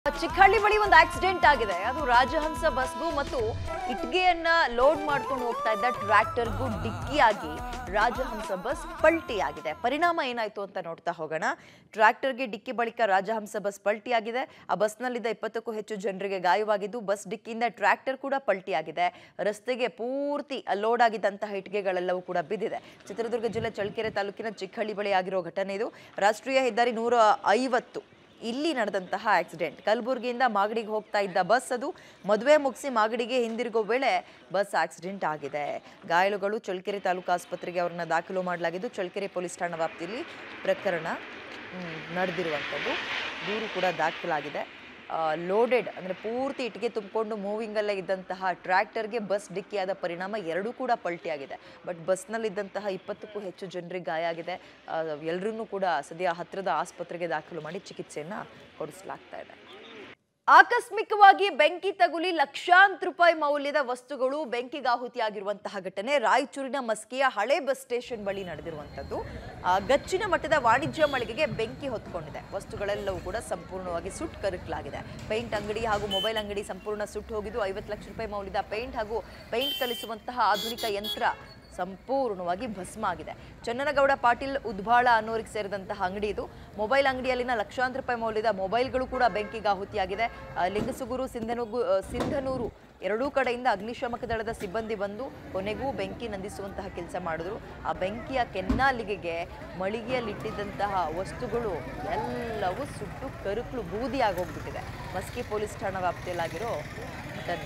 ಚಿಕ್ಕಹಳ್ಳಿ ಬಳಿ ಒಂದು ಆಕ್ಸಿಡೆಂಟ್ ಆಗಿದೆ ಅದು ರಾಜಹಂಸ ಬಸ್ಗೂ ಮತ್ತು ಇಟ್ಗೆಯನ್ನ ಲೋಡ್ ಮಾಡ್ಕೊಂಡು ಹೋಗ್ತಾ ಇದ್ದ ಟ್ರ್ಯಾಕ್ಟರ್ಗೂ ಡಿಕ್ಕಿಯಾಗಿ ರಾಜಹಂಸ ಬಸ್ ಪಲ್ಟಿಯಾಗಿದೆ ಪರಿಣಾಮ ಏನಾಯ್ತು ಅಂತ ನೋಡ್ತಾ ಹೋಗೋಣ ಟ್ರ್ಯಾಕ್ಟರ್ಗೆ ಡಿಕ್ಕಿ ಬಳಿಕ ರಾಜಹಂಸ ಬಸ್ ಪಲ್ಟಿಯಾಗಿದೆ ಆ ಬಸ್ನಲ್ಲಿದ್ದ ಇಪ್ಪತ್ತಕ್ಕೂ ಹೆಚ್ಚು ಜನರಿಗೆ ಗಾಯವಾಗಿದ್ದು ಬಸ್ ಡಿಕ್ಕಿಯಿಂದ ಟ್ರ್ಯಾಕ್ಟರ್ ಕೂಡ ಪಲ್ಟಿಯಾಗಿದೆ ರಸ್ತೆಗೆ ಪೂರ್ತಿ ಲೋಡ್ ಆಗಿದ್ದಂತಹ ಇಟ್ಟಿಗೆಗಳೆಲ್ಲವೂ ಕೂಡ ಬಿದ್ದಿದೆ ಚಿತ್ರದುರ್ಗ ಜಿಲ್ಲೆ ಚಳ್ಳಕೆರೆ ತಾಲೂಕಿನ ಚಿಕ್ಕಹಳ್ಳಿ ಬಳಿ ಆಗಿರೋ ಘಟನೆ ಇದು ರಾಷ್ಟ್ರೀಯ ಹೆದ್ದಾರಿ ನೂರ ಐವತ್ತು ಇಲ್ಲಿ ನಡೆದಂತಹ ಆಕ್ಸಿಡೆಂಟ್ ಕಲಬುರಗಿಯಿಂದ ಮಾಗಡಿಗೆ ಹೋಗ್ತಾ ಇದ್ದ ಬಸ್ ಅದು ಮದುವೆ ಮುಗಿಸಿ ಮಾಗಡಿಗೆ ಹಿಂದಿರುಗೋ ವೇಳೆ ಬಸ್ ಆಕ್ಸಿಡೆಂಟ್ ಆಗಿದೆ ಗಾಯಾಳುಗಳು ಚಳ್ಳಕೆರೆ ತಾಲೂಕು ಆಸ್ಪತ್ರೆಗೆ ಅವರನ್ನ ದಾಖಲು ಮಾಡಲಾಗಿದ್ದು ಚಳ್ಳಕೆರೆ ಪೊಲೀಸ್ ಠಾಣಾ ವ್ಯಾಪ್ತಿಯಲ್ಲಿ ಪ್ರಕರಣ ಮ್, ನಡೆದಿರುವಂಥದ್ದು ದೂರು ಕೂಡ ದಾಖಲಾಗಿದೆ ಲೋಡೆಡ್ ಅಂದರೆ ಪೂರ್ತಿ ಇಟ್ಟಿಗೆ ತುಂಬಿಕೊಂಡು ಮೂವಿಂಗಲ್ಲೇ ಇದ್ದಂತಹ ಟ್ರ್ಯಾಕ್ಟರ್ಗೆ ಬಸ್ ಡಿಕ್ಕಿಯಾದ ಪರಿಣಾಮ ಎರಡೂ ಕೂಡ ಪಲ್ಟಿಯಾಗಿದೆ ಬಟ್ ಬಸ್ನಲ್ಲಿದ್ದಂತಹ ಇಪ್ಪತ್ತಕ್ಕೂ ಹೆಚ್ಚು ಜನರಿಗೆ ಗಾಯ ಆಗಿದೆ ಎಲ್ಲರನ್ನೂ ಕೂಡ ಸದ್ಯ ಹತ್ತಿರದ ಆಸ್ಪತ್ರೆಗೆ ದಾಖಲು ಮಾಡಿ ಚಿಕಿತ್ಸೆಯನ್ನು ಕೊಡಿಸಲಾಗ್ತಾ ಇದೆ ಆಕಸ್ಮಿಕವಾಗಿ ಬೆಂಕಿ ತಗುಲಿ ಲಕ್ಷಾಂತರ ರೂಪಾಯಿ ಮೌಲ್ಯದ ವಸ್ತುಗಳು ಬೆಂಕಿಗಾಹುತಿಯಾಗಿರುವಂತಹ ಘಟನೆ ರಾಯಚೂರಿನ ಮಸ್ಕಿಯ ಹಳೆ ಬಸ್ ಸ್ಟೇಷನ್ ಬಳಿ ನಡೆದಿರುವಂಥದ್ದು ಆ, ಗಚ್ಚಿನ ಮಟ್ಟದ ವಾಣಿಜ್ಯ ಮಳಿಗೆಗೆ ಬೆಂಕಿ ಹೊತ್ಕೊಂಡಿದೆ ವಸ್ತುಗಳೆಲ್ಲವೂ ಕೂಡ ಸಂಪೂರ್ಣವಾಗಿ ಸುಟ್ಟು ಕರಕಲಾಗಿದೆ ಪೇಂಟ್ ಅಂಗಡಿ ಹಾಗೂ ಮೊಬೈಲ್ ಅಂಗಡಿ ಸಂಪೂರ್ಣ ಸುಟ್ಟು ಹೋಗಿದ್ದು ಐವತ್ತು ಲಕ್ಷ ರೂಪಾಯಿ ಮೌಲ್ಯದ ಪೇಂಟ್ ಹಾಗೂ ಪೇಂಟ್ ಕಲಿಸುವಂತಹ ಆಧುನಿಕ ಯಂತ್ರ ಸಂಪೂರ್ಣವಾಗಿ ಭಸ್ಮ ಆಗಿದೆ ಚನ್ನನಗೌಡ ಪಾಟೀಲ್ ಉದ್ಬಾಳ ಅನ್ನೋರಿಗೆ ಸೇರಿದಂತಹ ಅಂಗಡಿ ಇದು ಮೊಬೈಲ್ ಅಂಗಡಿಯಲ್ಲಿನ ಲಕ್ಷಾಂತರ ರೂಪಾಯಿ ಮೌಲ್ಯದ ಮೊಬೈಲ್ಗಳು ಕೂಡ ಬೆಂಕಿಗೆ ಆಹುತಿಯಾಗಿದೆ ಆ, ಲಿಂಗಸುಗೂರು ಸಿಂಧನುಗು ಆ, ಸಿಂಧನೂರು ಎರಡೂ ಕಡೆಯಿಂದ ಅಗ್ನಿಶಾಮಕ ದಳದ ಸಿಬ್ಬಂದಿ ಬಂದು ಕೊನೆಗೂ ಬೆಂಕಿ ನಂದಿಸುವಂತಹ ಕೆಲಸ ಮಾಡಿದ್ರು ಆ ಬೆಂಕಿಯ ಕೆನ್ನಾಲಿಗೆಗೆ ಮಳಿಗೆಯಲ್ಲಿಟ್ಟಿದ್ದಂತಹ ವಸ್ತುಗಳು ಎಲ್ಲವೂ ಸುಟ್ಟು ಕರುಕಲು ಬೂದಿ ಆಗೋಗ್ಬಿಟ್ಟಿದೆ ಮಸ್ಕಿ ಪೊಲೀಸ್ ಠಾಣಾ ವ್ಯಾಪ್ತಿಯಲ್ಲಾಗಿರೋ ಘಟನೆ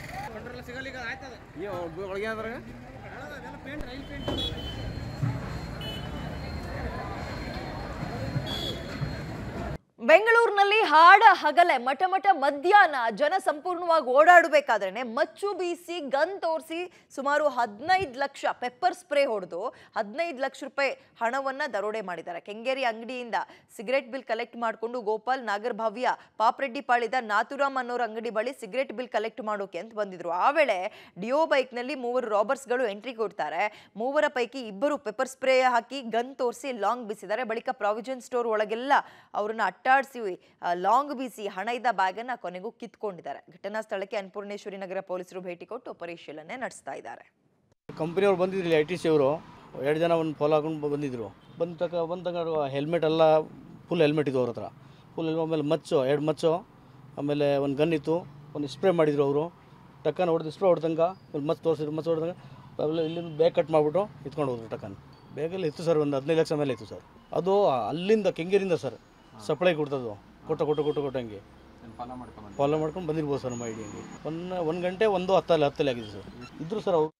ಒಳಗೆ ಅದ್ರಾಗ ಬೆಂಗಳೂರಿನಲ್ಲಿ ಹಾಡ ಹಗಲೆ ಮಠ ಮಠ ಮಧ್ಯಾಹ್ನ ಜನ ಸಂಪೂರ್ಣವಾಗಿ ಓಡಾಡಬೇಕಾದ್ರೆ ಮಚ್ಚು ಬೀಸಿ ಗನ್ ತೋರಿಸಿ ಸುಮಾರು ಹದಿನೈದು ಲಕ್ಷ ಪೆಪ್ಪರ್ ಸ್ಪ್ರೇ ಹೊಡೆದು ಹದಿನೈದು ಲಕ್ಷ ರೂಪಾಯಿ ಹಣವನ್ನ ದರೋಡೆ ಮಾಡಿದ್ದಾರೆ ಕೆಂಗೇರಿ ಅಂಗಡಿಯಿಂದ ಸಿಗರೆಟ್ ಬಿಲ್ ಕಲೆಕ್ಟ್ ಮಾಡಿಕೊಂಡು ಗೋಪಾಲ್ ನಾಗರಭಾವ್ಯ ಪಾಪ್ರೆಡ್ಡಿ ಪಾಳಿದ ನಾಥುರಾಮ್ ಅನ್ನೋರ ಅಂಗಡಿ ಬಳಿ ಸಿಗರೆಟ್ ಬಿಲ್ ಕಲೆಕ್ಟ್ ಮಾಡೋಕೆ ಅಂತ ಬಂದಿದ್ರು ಆ ವೇಳೆ ಡಿಯೋ ಬೈಕ್ನಲ್ಲಿ ಮೂವರು ರಾಬರ್ಸ್ಗಳು ಎಂಟ್ರಿ ಕೊಡ್ತಾರೆ ಮೂವರ ಪೈಕಿ ಇಬ್ಬರು ಪೆಪ್ಪರ್ ಸ್ಪ್ರೇ ಹಾಕಿ ಗನ್ ತೋರಿಸಿ ಲಾಂಗ್ ಬೀಸಿದ್ದಾರೆ ಬಳಿಕ ಪ್ರಾವಿಷನ್ ಸ್ಟೋರ್ ಒಳಗೆಲ್ಲ ಅವ್ರನ್ನ ಅಟ್ಟಾಡಿಸಿ ಲಾಂಗ್ ಬೀಸಿ ಹಣ ಇದ್ದ ಬ್ಯಾಗನ್ನ ಕೊನೆಗೂ ಕಿತ್ಕೊಂಡಿದ್ದಾರೆ ಘಟನಾ ಸ್ಥಳಕ್ಕೆ ಅನ್ನಪೂರ್ಣೇಶ್ವರಿ ನಗರ ಪೊಲೀಸರು ಭೇಟಿ ಕೊಟ್ಟು ಪರಿಶೀಲನೆ ನಡೆಸ್ತಾ ಇದ್ದಾರೆ ಕಂಪ್ನಿಯವ್ರು ಬಂದಿದ್ರಲ್ಲಿ ಐ ಟಿ ಸಿ ಅವರು ಎರಡು ಜನ ಒಂದು ಫಾಲೋ ಹಾಕೊಂಡು ಬಂದಿದ್ರು ಬಂದ ತಕ ಬಂದ ತಕ ಹೆಲ್ಮೆಟ್ ಎಲ್ಲ ಫುಲ್ ಹೆಲ್ಮೆಟ್ ಇತ್ತು ಅವ್ರ ಹತ್ರ ಫುಲ್ ಆಮೇಲೆ ಮಚ್ಚು ಎರಡು ಮಚ್ಚು ಆಮೇಲೆ ಒಂದು ಗನ್ ಇತ್ತು ಒಂದು ಸ್ಪ್ರೇ ಮಾಡಿದ್ರು ಅವರು ಟಕ್ಕನ್ ಹೊಡೆದು ಸ್ಪ್ರೇ ಹೊಡೆದಂಗ ಒಂದು ಮಚ್ಚು ತೋರಿಸಿದ್ರು ಮಚ್ಚು ಹೊಡೆದಂಗ ಆಮೇಲೆ ಇಲ್ಲಿಂದ ಬೇಗ ಕಟ್ ಮಾಡಿಬಿಟ್ಟು ಇತ್ಕೊಂಡು ಹೋದ್ರು ಟಕ್ಕನ್ ಬೇಗಲ್ಲಿ ಇತ್ತು ಸರ್ ಒಂದು ಹದಿನೈದು ಲಕ್ಷ ಮೇಲೆ ಇತ್ತು ಸರ್ ಅದು ಅಲ್ಲಿಂದ ಕೆಂಗೇರಿಂದ ಸರ್ ಸಪ್ಲೈ ಕೊಡ್ತದ್ದು ಕೊಟ್ಟ ಕೊಟ್ಟು ಕೊಟ್ಟು ಕೊಟ್ಟಂಗೆ ಫಾಲೋ ಮಾಡ್ಕೊಂಡು ಬಂದಿರ್ಬೋದು ಸರ್ ನಮ್ಮ ಐಡಿಯಾಗೆ ಒನ್ ಒಂದು ಗಂಟೆ ಒಂದು ಹತ್ತಲ್ಲಿ ಹತ್ತಲ್ಲಿ ಆಗಿದೆ ಸರ್ ಇದ್ರು ಸರ್ ಅವ್ರು